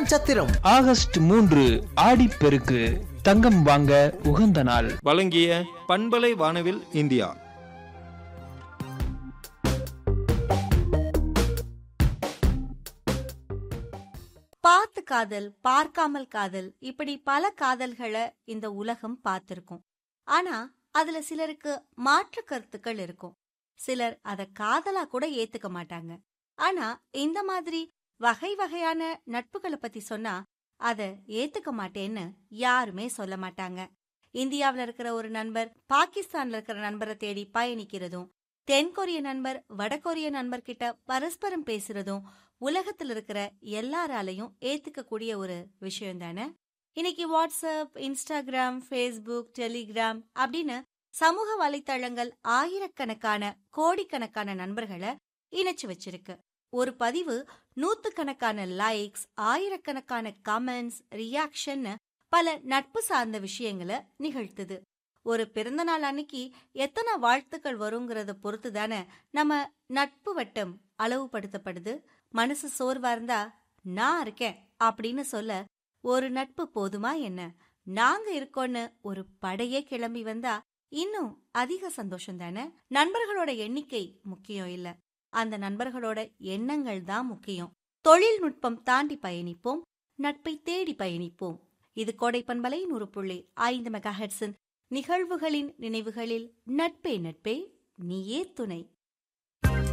Oddanchatram August மூன்று ஆடிப்பெருக்கு தங்கம் வாங்க உகந்த நாள் வழங்கிய பண்பலை வானவில் இந்தியா பார்த்து காதல் பார்க்காமல் காதல் இப்படி பல காதல்களை இந்த உலகம் பார்த்திருக்கும் ஆனா அதுல சிலருக்கு மாற்று கருத்துக்கள் இருக்கும் சிலர் அத காதலா கூட ஏத்துக்க மாட்டாங்க ஆனா இந்த மாதிரி வகை வகையான நட்புகளை பத்தி சொன்னா அத ஏத்துக்க மாட்டேன்னு யாருமே சொல்ல மாட்டாங்க இந்தியாவுல இருக்கிற ஒரு நண்பர் பாகிஸ்தான்ல இருக்கிற நண்பரை தேடி பயணிக்கிறதும் தென்கொரிய நண்பர் வடகொரிய நண்பர் கிட்ட பரஸ்பரம் பேசுறதும் உலகத்துல இருக்கிற எல்லாராலையும் ஏத்துக்கக்கூடிய ஒரு விஷயம் தானே இன்னைக்கு வாட்ஸ்அப் இன்ஸ்டாகிராம் ஃபேஸ்புக் டெலிகிராம் அப்படின்னு சமூக வலைத்தளங்கள் ஆயிரக்கணக்கான கோடிக்கணக்கான நண்பர்களை இணைச்சு வச்சிருக்கு ஒரு பதிவு நூத்துக்கணக்கான லைக்ஸ் ஆயிரக்கணக்கான கமெண்ட்ஸ் ரியாக்ஷன் பல நட்பு சார்ந்த விஷயங்களை நிகழ்த்துது ஒரு பிறந்தநாள் அன்னைக்கு எத்தனை வாழ்த்துக்கள் வருங்கிறத பொறுத்து தானே நம்ம நட்பு வட்டம் அளவுபடுத்தப்படுது மனசு சோர்வா இருந்தா நான் இருக்கேன் அப்படின்னு சொல்ல ஒரு நட்பு போதுமா என்ன நாங்க இருக்கோன்னு ஒரு படையே கிளம்பி வந்தா இன்னும் அதிக சந்தோஷம் தானே நண்பர்களோட எண்ணிக்கை முக்கியம் இல்ல அந்த நண்பர்களோட எண்ணங்கள் தான் முக்கியம் தொழில்நுட்பம் தாண்டி பயணிப்போம் நட்பை தேடி பயணிப்போம் இது கோடைப்பண்பலை நூறு புள்ளி ஐந்து மெகா நிகழ்வுகளின் நினைவுகளில் நட்பே நட்பே நீயே துணை